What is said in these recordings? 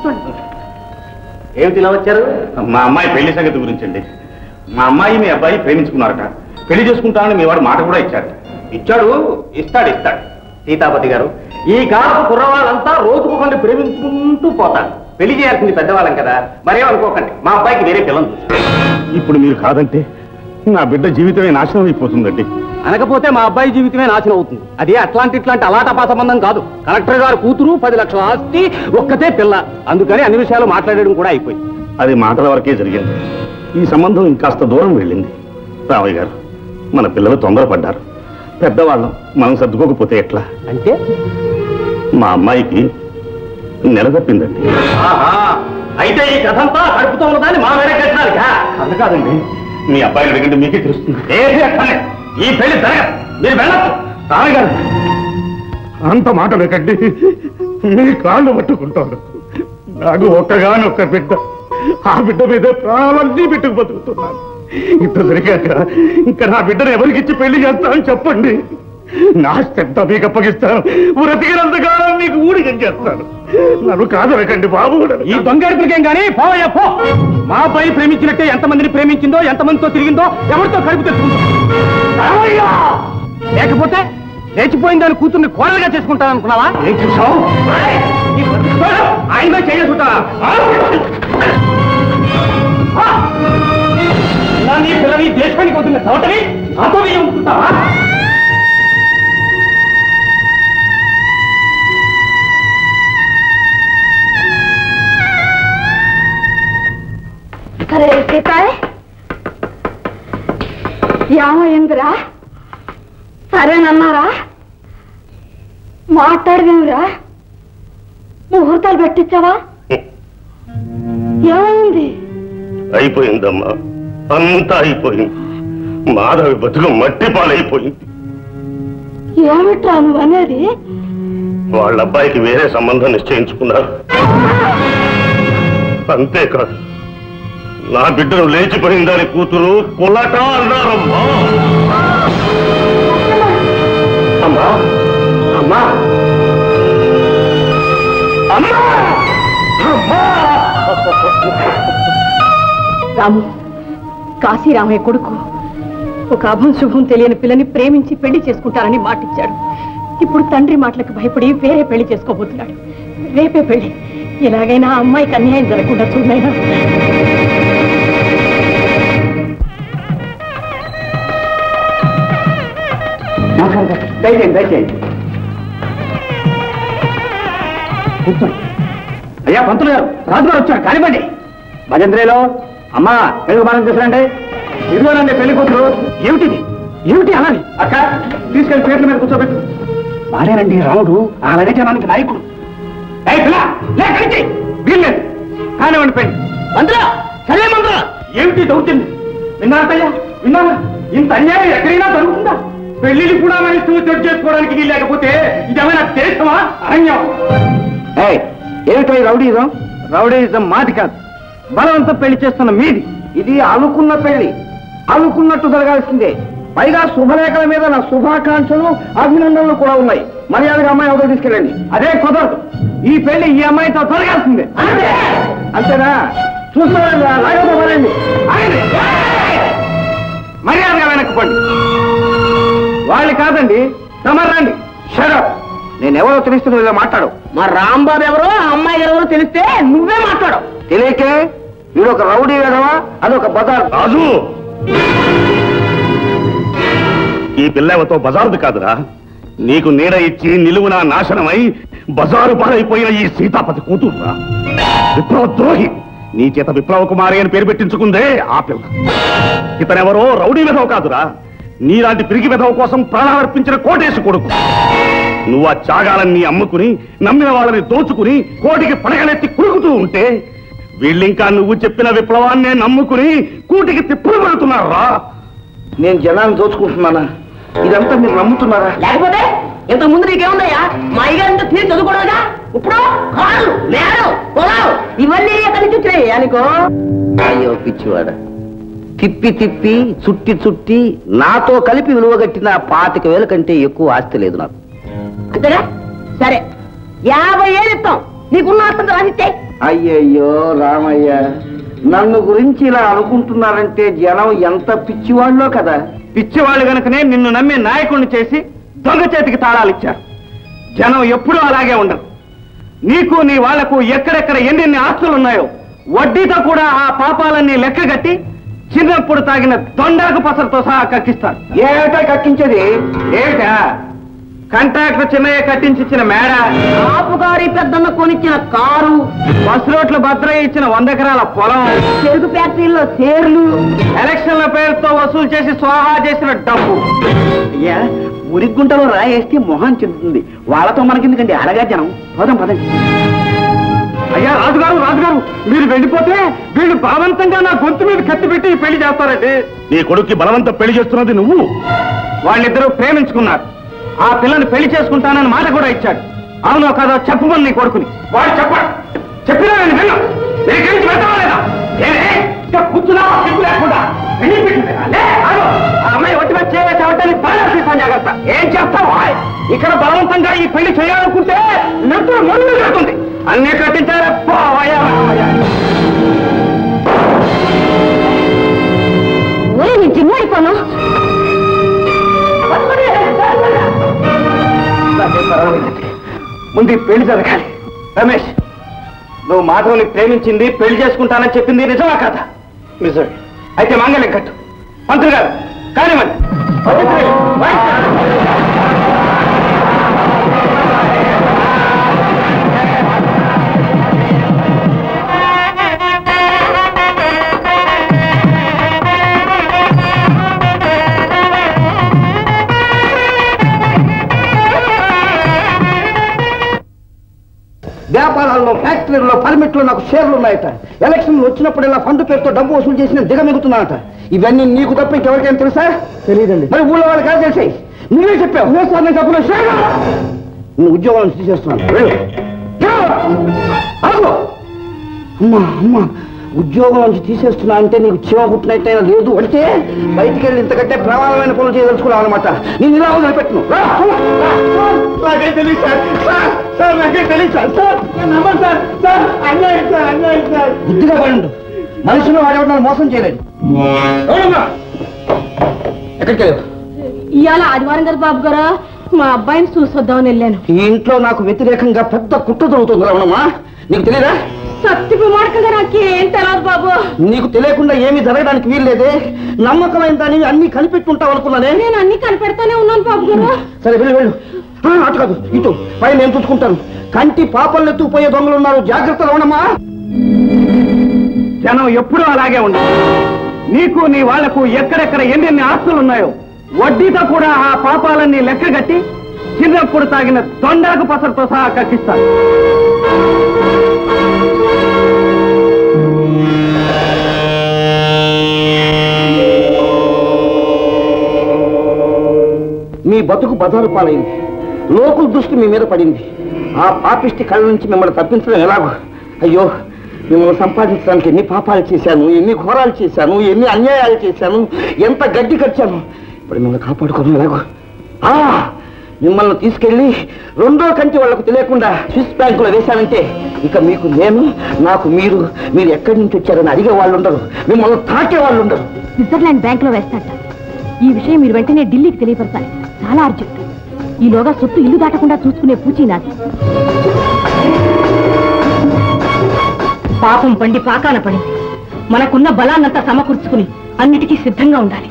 కూర్చోండి ఏమిటి ఇలా వచ్చారు మా అమ్మాయి పెళ్లి సంగతి గురించండి మా అమ్మాయి మీ అబ్బాయి ప్రేమించుకున్నారట పెళ్లి చేసుకుంటానని మీ వాడు మాట కూడా ఇచ్చాడు ఇచ్చాడు ఇస్తాడు ఇస్తాడు సీతాపతి గారు ఈ కాలపు కుర్రవాళ్ళంతా రోజుకొకరిని ప్రేమించుకుంటూ పోతారు పెళ్లి చేయాల్సింది పెద్దవాళ్ళం కదా మరేం అనుకోకండి మా అబ్బాయికి వేరే పిల్లలు ఇప్పుడు మీరు కాదంటే నా బిడ్డ జీవితమే నాశనం అయిపోతుందండి అనకపోతే మా అబ్బాయి జీవితమే నాశనం అవుతుంది అదే అట్లాంటి ఇట్లాంటి అలాటపా సంబంధం కాదు కలెక్టర్ గారు కూతురు పది లక్షల ఆస్తి ఒక్కతే పిల్ల అందుకని అన్ని విషయాలు మాట్లాడడం కూడా అయిపోయింది అది మాటల వరకే జరిగింది ఈ సంబంధం ఇంకాస్త దూరం వెళ్ళింది రామయ్య గారు మన పిల్లలు తొందరపడ్డారు పెద్దవాళ్ళం మనం సర్దుకోకపోతే ఎట్లా అంటే మా అమ్మాయికి నెల తప్పిందండి ఆహా అయితే ఈ కథంతా కడుపుతో ఉన్నదాన్ని మా వేరే కట్టాలి అది కాదండి మీ అబ్బాయిని అడిగండి మీకే తెలుస్తుంది ఏది అక్కడే ఈ పెళ్లి జరగదు మీరు వెళ్ళచ్చు రామయ్య గారు అంత మాట లేకండి మీ కాళ్ళు పట్టుకుంటాను నాకు ఒక్కగానొక్క బిడ్డ ఆ బిడ్డ మీద ప్రాణాలన్నీ పెట్టుకు బతుకుతున్నాను ఇంత జరిగాక ఇంకా నా బిడ్డను ఎవరికిచ్చి పెళ్లి చేస్తానని చెప్పండి నా శ్రద్ధ మీకు అప్పగిస్తాను బ్రతికినంతకాలం మీకు ఊడిగం చేస్తాను నన్ను కాదనకండి బాబు ఈ దొంగడిపికేం గానీ పోవయ్యా పో మా అబ్బాయి ప్రేమించినట్టే ఎంతమందిని ప్రేమించిందో ఎంతమందితో తిరిగిందో ఎవరితో కడుపు తెచ్చుకుందో రామయ్య! లేకపోతే లేచిపోయిన దాని కూతుర్ని కోడలుగా చేసుకుంటాను అనుకున్నావా ఏం చూసావు ఆయన చేసుకుంటా నీ పిల్లని దేశానికి వదిలిన చోటని నాతో వేయకుంటావా అరే సీతాయ్ ఏమైందిరా సరేనన్నారా మాట్లాడదేమిరా ముహూర్తాలు పెట్టించావా ఏమైంది అయిపోయిందమ్మా అంతా అయిపోయింది మాధవి బతుకు మట్టి పాలైపోయింది ఏమిట్రా నువ్వు అనేది వాళ్ళ అబ్బాయికి వేరే సంబంధం నిశ్చయించుకున్నారు అంతేకాదు నా బిడ్డను లేచిపోయిందని కూతురు కులట అన్నారమ్మా అమ్మా అమ్మా అమ్మా అమ్మా రాము కాశీరామయ్య కొడుకు ఒక అభం శుభం తెలియని పిల్లని ప్రేమించి పెళ్లి చేసుకుంటారని మాటిచ్చాడు ఇప్పుడు తండ్రి మాటలకు భయపడి వేరే పెళ్లి చేసుకోబోతున్నాడు రేపే పెళ్లి ఎలాగైనా ఆ అమ్మాయికి అన్యాయం జరగకుండా చూడైనా దయచేయండి దయచేయండి కూర్చోండి అయ్యా పంతులు గారు రాజుగారు వచ్చారు కానివ్వండి భజంత్రేలో అమ్మా పెళ్లి మనం తీసుకురండి ఇదిగోనండి పెళ్లి కూతురు ఏమిటిది ఏమిటి అనాలి అక్క తీసుకెళ్లి పేర్ల మీద కూర్చోబెట్టు వాడేనండి రాముడు ఆ జనానికి నాయకుడు ఏయ్ పిల్ల, లే కలిసి వీల్లేదు కానివ్వండి పెళ్లి మంత్రా సరే మంత్ర ఏమిటి దౌర్జన్యం విన్నారయ్యా విన్నారా ఇంత అన్యాయం ఎక్కడైనా జరుగుతుందా పెళ్లిని కూడా మన ఇష్టం చెడు చేసుకోవడానికి వీలు లేకపోతే ఇదేమైనా దేశమా అరణ్యం ఏమిటో ఈ రౌడీజం రౌడీజం మాది కాదు బలవంతం పెళ్లి చేస్తున్న మీది ఇది అనుకున్న పెళ్లి అనుకున్నట్టు జరగాల్సిందే పైగా శుభలేఖల మీద నా శుభాకాంక్షలు అభినందనలు కూడా ఉన్నాయి మర్యాదగా అమ్మాయి అవతల తీసుకెళ్ళండి అదే కుదరదు ఈ పెళ్లి ఈ అమ్మాయితో జరగాల్సిందే అంతేనా చూస్తారా లాగపోవాలండి మర్యాదగా వెనక్కిపోండి వాళ్ళు కాదండి తమరండి షరప్ నేనెవరో తెలిస్తే నువ్వు ఇలా మాట్లాడు మా రాంబాబు ఎవరో ఆ అమ్మాయి ఎవరో తెలిస్తే నువ్వే మాట్లాడు తెలియకే వీడు ఒక రౌడీ వేదవా అదొక బజార్ రాజు ఈ పిల్లవతో బజారుది కాదురా నీకు నీడ ఇచ్చి నిలువున నాశనమై బజారు పాలైపోయిన ఈ సీతాపతి కూతుర్రా విప్లవ ద్రోహి నీ చేత విప్లవ కుమారి అని పేరు పెట్టించుకుందే ఆ పిల్ల ఇతనెవరో రౌడీ విధవ కాదురా నీలాంటి పిరిగి విధవ కోసం ప్రాణాలర్పించిన కోటేశు కొడుకు నువ్వు ఆ త్యాగాలన్నీ అమ్ముకుని నమ్మిన వాళ్ళని దోచుకుని కోటికి పడగలెత్తి కురుకుతూ ఉంటే వీళ్ళింకా నువ్వు చెప్పిన విప్లవాన్నే నమ్ముకుని కూటికి తిప్పులు పెడుతున్నారా నేను జనాన్ని దోచుకుంటున్నానా ఇదంతా మీరు నమ్ముతున్నారా లేకపోతే ఇంత ముందు నీకేముందయ్యా మా అయ్యగారింత తీరు చదువుకోవడగా ఇప్పుడు కారు నేరం పొలాలు ఇవన్నీ ఎక్కడి నుంచి వచ్చినాయి అనుకో అయ్యో పిచ్చివాడ తిప్పి తిప్పి చుట్టి చుట్టి నాతో కలిపి విలువగట్టిన పాతిక వేల కంటే ఎక్కువ ఆస్తి లేదు నాకు అంతేగా సరే యాభై ఏళ్ళు ఇస్తాం నీకున్న ఆస్తంతో రాసిస్తే అయ్యయ్యో రామయ్య నన్ను గురించి ఇలా అనుకుంటున్నారంటే జనం ఎంత పిచ్చివాళ్ళో కదా పిచ్చివాళ్ళు గనుకనే నిన్ను నమ్మి నాయకుడిని చేసి దొంగ చేతికి తాళాలు ఇచ్చారు జనం ఎప్పుడూ అలాగే ఉండరు నీకు నీ వాళ్లకు ఎక్కడెక్కడ ఎన్నెన్ని ఆస్తులు ఉన్నాయో వడ్డీతో కూడా ఆ పాపాలన్నీ లెక్కగట్టి చిన్నప్పుడు తాగిన దొండాకు పసలతో సహా కక్కిస్తారు ఏమిటా కక్కించేది ఏమిటా కాంట్రాక్టర్ చిన్నయ్య కట్టించిచ్చిన మేడ ఆపుగారి పెద్దన్న కొనిచ్చిన కారు బస్ రోడ్ల భద్రయ్య ఇచ్చిన వంద ఎకరాల పొలం చెరుకు ఫ్యాక్టరీలో షేర్లు ఎలక్షన్ల పేరుతో వసూలు చేసి స్వాహా చేసిన డబ్బు అయ్యా ఉరిగుంటలో రాయేస్తే మొహం చెందుతుంది వాళ్ళతో మనకెందుకండి అడగా జనం పోదాం పదండి అయ్యా రాజుగారు రాజుగారు మీరు వెళ్ళిపోతే వీళ్ళు బలవంతంగా నా గొంతు మీద కత్తి పెట్టి ఈ పెళ్లి చేస్తారండి నీ కొడుక్కి బలవంత పెళ్లి చేస్తున్నది నువ్వు వాళ్ళిద్దరూ ప్రేమించుకున్నారు ఆ పిల్లని పెళ్లి చేసుకుంటానని మాట కూడా ఇచ్చాడు అవునో కాదో చెప్పమని నీ కొడుకుని వాడు చెప్పాడు చెప్పినా నేను విన్నా నీకేం వెళ్తావా లేదా ఏమే? ఇంకా కూర్చున్నావా సిగ్గు లేకుండా పెళ్లి పెట్టిందిరా? లే, ఆగు. ఆ అమ్మాయి ఒట్టి మీద చేయవచ్చని తీసాను జాగ్రత్త ఏం చేస్తావా ఇక్కడ బలవంతంగా ఈ పెళ్లి చేయాలనుకుంటే నెత్తురు మొదలు జరుగుతుంది అన్నీ కట్టించారా పోవయ్యా, పోవయ్యా. ఒరే నీ జిమ్మడిపోను నాకేం పర్వాలేదండి. ముందు ఈ పెళ్లి జరగాలి రమేష్ నువ్వు మాధవ్ని ప్రేమించింది పెళ్లి చేసుకుంటానని చెప్పింది నిజమా కాదా నిజమే అయితే మంగళం కట్టు మంత్రి గారు కానివ్వండి వ్యాపారాల్లో ఫ్యాక్టరీల్లో పర్మిట్లు నాకు షేర్లు ఉన్నాయట ఎలక్షన్లు వచ్చినప్పుడల్లా ఫండ్ పేరుతో డబ్బు వసూలు చేసిన దిగమిగుతున్నానట ఇవన్నీ నీకు తప్ప ఇంకెవరికైనా తెలుసా తెలియదండి మరి ఊళ్ళో వాళ్ళు కాదు తెలిసాయి నువ్వే చెప్పావు నువ్వే సార్ నేను చెప్పలేదు షేర్లు! నువ్వు ఉద్యోగం నుంచి తీసేస్తున్నాను వెళ్ళు. ఆగు! అమ్మా అమ్మా ఉద్యోగం నుంచి తీసేస్తున్నా అంటే నీకు చీమ పుట్టినట్టయినా లేదు అంటే బయటికి వెళ్ళి ఇంతకంటే ప్రమాదమైన పనులు చేయదలుచుకున్నావు అనమాట నేను ఇలా వదిలిపెట్టును రా, రా, రా. నాకేం తెలియదు సార్ సార్ సార్ నాకేం తెలియదు సార్ సార్ నేను నమ్మను సార్ సార్ అన్యాయం సార్ అన్యాయం సార్ బుద్ధిగా పడండు మనుషులు వాడేవాడు మోసం చేయలేదు ఎవరమ్మా? ఎక్కడికి వెళ్ళావు ఇవాళ ఆదివారం కదా బాబు గారు మా అబ్బాయిని చూసొద్దామని వెళ్ళాను ఈ ఇంట్లో నాకు వ్యతిరేకంగా పెద్ద కుట్ర జరుగుతుంది రావణమ్మా నీకు తెలియదా సత్తి ప్రమాణకంగా నాకేం తెలియదు బాబు నీకు తెలియకుండా ఏమీ జరగడానికి వీల్లేదే నమ్మకమైన దానివి అన్ని కనిపెట్టుంటావు అనుకున్నానే నేను అన్ని కనిపెడతానే ఉన్నాను బాబు గారు సరే వెళ్ళు వెళ్ళు ఆ, అటు కాదు ఇటు పై నేను చూసుకుంటాను కంటి పాపలు ఎత్తుకుపోయే దొంగలు ఉన్నారు జాగ్రత్త రవణమ్మా జనం ఎప్పుడూ అలాగే ఉండదు నీకు నీ వాళ్లకు ఎక్కడెక్కడ ఎన్నెన్ని ఆస్తులు ఉన్నాయో వడ్డీతో కూడా ఆ పాపాలన్నీ లెక్కగట్టి చిన్నప్పుడు తాగిన దొండాకు పసరతో సహా కక్కిస్తారు మీ బతుకు బదారు పాలైంది లోకుల దృష్టి మీ మీద పడింది ఆ పాపిష్టి కళ్ళ నుంచి మిమ్మల్ని తప్పించడం ఎలాగో అయ్యో మిమ్మల్ని సంపాదించడానికి ఎన్ని పాపాలు చేశాను ఎన్ని ఘోరాలు చేశాను ఎన్ని అన్యాయాలు చేశాను ఎంత గడ్డి కట్టాను ఇప్పుడు మిమ్మల్ని కాపాడుకోవడం ఎలాగో ఆ మిమ్మల్ని తీసుకెళ్లి రెండో కంటి వాళ్ళకు తెలియకుండా స్విస్ బ్యాంకులో వేశానంటే ఇక మీకు నేను నాకు మీరు మీరు ఎక్కడి నుంచి వచ్చారని అడిగే వాళ్ళు ఉండరు మిమ్మల్ని తాకే వాళ్ళు ఉండరు స్విట్జర్లాండ్ బ్యాంక్ లో వేస్తాట ఈ విషయం మీరు వెంటనే ఢిల్లీకి తెలియపరచాలి చాలా అర్జెంట్ ఈలోగా సొత్తు ఇల్లు దాటకుండా చూసుకునే పూచి నాది పాపం పండి పాకాన పడింది మనకున్న బలాన్నంతా సమకూర్చుకుని అన్నిటికీ సిద్ధంగా ఉండాలి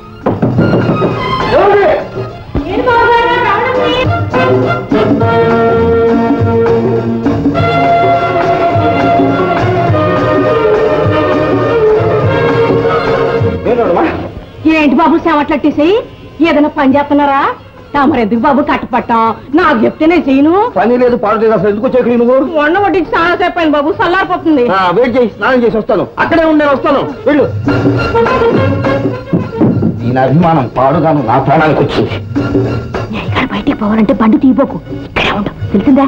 ఏంటమ్మా ఏంటి బాబు సేవట్లట్టేసేయి ఏదైనా పని చేస్తున్నారా తమరెందుకు బాబు కట్టపట్టం నాకు చెప్తేనే చేయను పని లేదు పాడు లేదు అసలు ఎందుకు వచ్చాక నువ్వు వండ వడ్డీకి చాలా సేపు అయింది బాబు చల్లారిపోతుంది ఆ, వెయిట్ చేయి స్నానం చేసి వస్తాను అక్కడే ఉండే వస్తాను వెళ్ళు ఈయన అభిమానం పాడుగాను నా ప్రాణానికి వచ్చింది నేను ఇక్కడ బయటికి పోవాలంటే బండి తీయబోకు ఇక్కడే ఉండు తెలిసిందా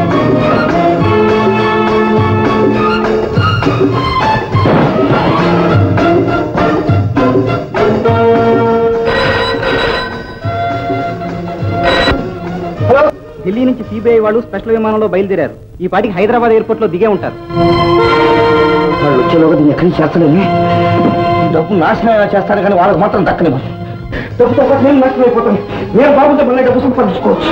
ఆ సిబిఐ వాళ్ళు స్పెషల్ విమానంలో బయలుదేరారు ఈ పాటికి హైదరాబాద్ ఎయిర్పోర్ట్ లో దిగే ఉంటారు వాళ్ళు వచ్చేలోగా దీన్ని ఎక్కడి నుంచి చేస్తలేమే డబ్బు నాశనం ఎలా చేస్తారు కానీ వాళ్ళకి మాత్రం దక్కని డబ్బుతో పాటు నేను నాశనం అయిపోతాను నేను బాబుతో మళ్ళీ డబ్బు సంపాదించుకోవచ్చు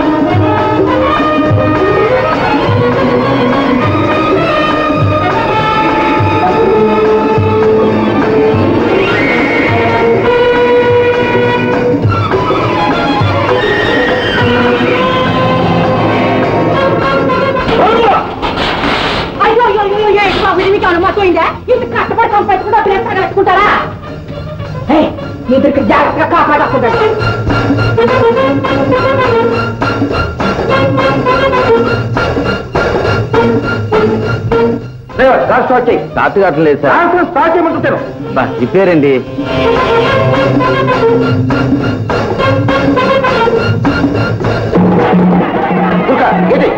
అయ్యో అయ్యో అయ్యో అయ్యో ఏంటి బాబు ఇది మీకు అనుమతిపోయిందా ఇంత కష్టపడి సంపాదించుకుంటే అప్పుడు ఎంత కలుసుకుంటారా మీ దగ్గర జాగ్రత్తగా కాపాడకుండా స్టార్ట్ చేయి స్టార్ట్ కావట్లేదు సార్ స్టార్ట్ చేయమంటుంటాను రిపేర్ అండి ఇంకా ఇది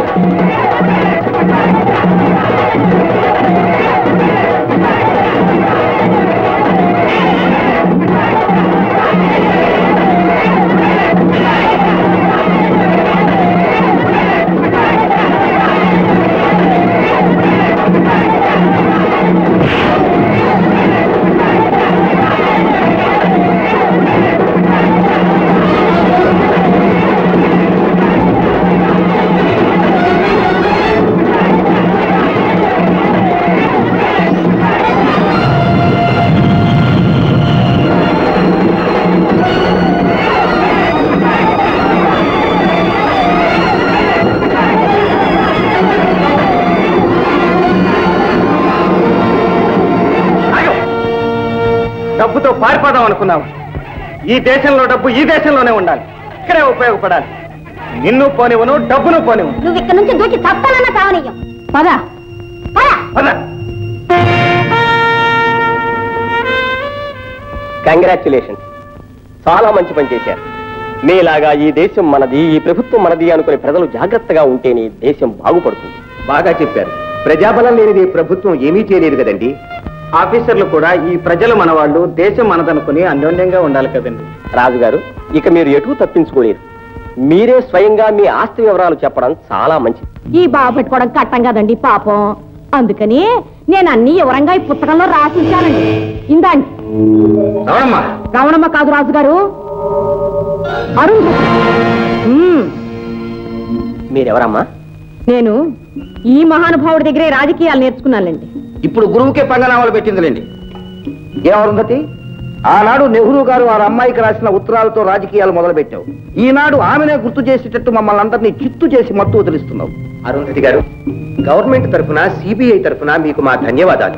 ఆగు. డబ్బుతో పారిపోదాం అనుకున్నావు ఈ దేశంలో డబ్బు ఈ దేశంలోనే ఉండాలి ఇక్కడే ఉపయోగపడాలి నిన్ను పోనివను డబ్బును పోనివు నువ్వు ఇక్కడ నుంచి దూకి తప్పాలన్నా కావనీయం పదా పద. కంగ్రాచులేషన్స్ చాలా మంచి పని చేశారు మీలాగా ఈ దేశం మనది ఈ ప్రభుత్వం మనది అనుకునే ప్రజలు జాగ్రత్తగా ఉంటేనే దేశం బాగుపడుతుంది బాగా చెప్పారు ప్రజాబలం లేనిది ప్రభుత్వం ఏమీ చేయలేదు కదండి ఆఫీసర్లు కూడా ఈ ప్రజలు మనవాళ్ళు దేశం మనదనుకుని అన్యోన్యంగా ఉండాలి కదండి రాజుగారు ఇక మీరు ఎటు తప్పించుకోలేరు మీరే స్వయంగా మీ ఆస్తి వివరాలు చెప్పడం చాలా మంచిది ఈ బాబు పెట్టుకోవడం కట్టం కదండి పాపం అందుకని నేను అన్ని వివరంగా ఈ పుస్తకంలో రాసించానండి ఇందండి అవునమ్మా రమణమ్మ కాదు రాజుగారు అరుణ్ మ్మ్. మీరెవరమ్మా నేను ఈ మహానుభావుడి దగ్గరే రాజకీయాలు నేర్చుకున్నానండి ఇప్పుడు గురువుకే పంగనామాలు పెట్టిందిలేండి ఏ అరుంధతి ఆనాడు నెహ్రూ గారు వారి అమ్మాయికి రాసిన ఉత్తరాలతో రాజకీయాలు మొదలుపెట్టావు ఈనాడు ఆమెనే గుర్తు చేసేటట్టు మమ్మల్ని అందరినీ చిత్తు చేసి మత్తు వదిలిస్తున్నావు అరుంధతి గారు గవర్నమెంట్ తరఫున సిబిఐ తరఫున మీకు మా ధన్యవాదాలు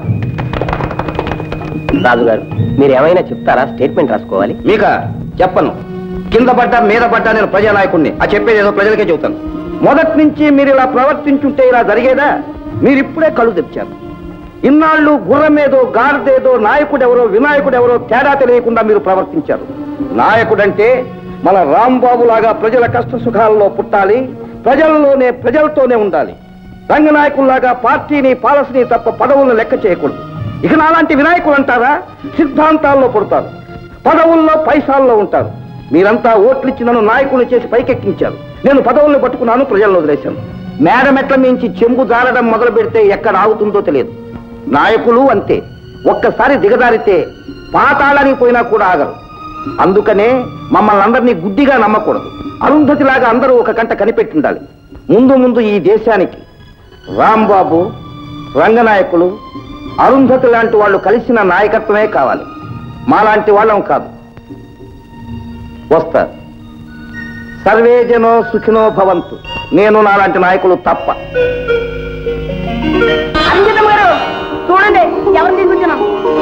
రాజుగారు మీరు ఏమైనా చెప్తారా స్టేట్మెంట్ రాసుకోవాలి మీక చెప్పను కింద పడ్డా మీద పడ్డా నేను ప్రజానాయకుడిని ఆ చెప్పేది ఏదో ప్రజలకే చెబుతాను మొదటి నుంచి మీరు ఇలా ప్రవర్తించుంటే ఇలా జరిగేదా మీరు ఇప్పుడే కళ్ళు తెచ్చారు ఇన్నాళ్ళు గుర్రమేదో గాడిదేదో నాయకుడెవరో వినాయకుడెవరో తేడా తెలియకుండా మీరు ప్రవర్తించారు నాయకుడంటే మన రాంబాబు లాగా ప్రజల కష్ట సుఖాల్లో పుట్టాలి ప్రజల్లోనే ప్రజలతోనే ఉండాలి రంగనాయకుల్లాగా పార్టీని పాలసీని తప్ప పదవులను లెక్క చేయకూడదు ఇక నాలాంటి వినాయకులు అంటారా సిద్ధాంతాల్లో పుడతారు పదవుల్లో పైసాల్లో ఉంటారు మీరంతా ఓట్లిచ్చి నన్ను నాయకులు చేసి పైకెక్కించారు నేను పదవుల్ని పట్టుకున్నాను ప్రజల్లో వదిలేశాను మేడమెట్ల మించి చెంబు జారడం మొదలు పెడితే ఎక్కడ ఆగుతుందో తెలియదు నాయకులు అంతే ఒక్కసారి దిగజారితే పాతాళానికి పోయినా కూడా ఆగరు అందుకనే మమ్మల్ని అందరినీ గుడ్డిగా నమ్మకూడదు అరుంధతిలాగా అందరూ ఒక కంట కనిపెట్టి ఉండాలి ముందు ముందు ఈ దేశానికి రాంబాబు రంగనాయకులు అరుంధతి లాంటి వాళ్ళు కలిసిన నాయకత్వమే కావాలి మాలాంటి వాళ్ళం కాదు వస్తారు సర్వే జనో సుఖినో భవంతు నేను నాలాంటి నాయకులు తప్ప గారు చూడండి ఎవరు తీసుకొచ్చినా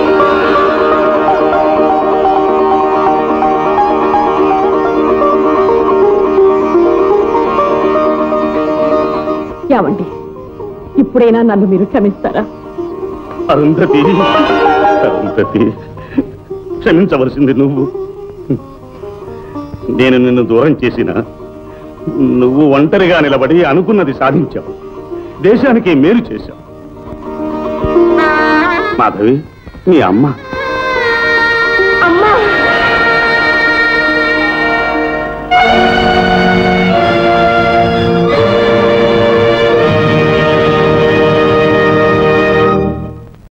ఏమండి ఇప్పుడైనా నన్ను మీరు క్షమిస్తారా అరుంధతి అరుంధతి క్షమించవలసింది నువ్వు నేను నిన్ను దూరం చేసిన నువ్వు ఒంటరిగా నిలబడి అనుకున్నది సాధించావు దేశానికి మేలు చేశావు మాధవి మీ అమ్మ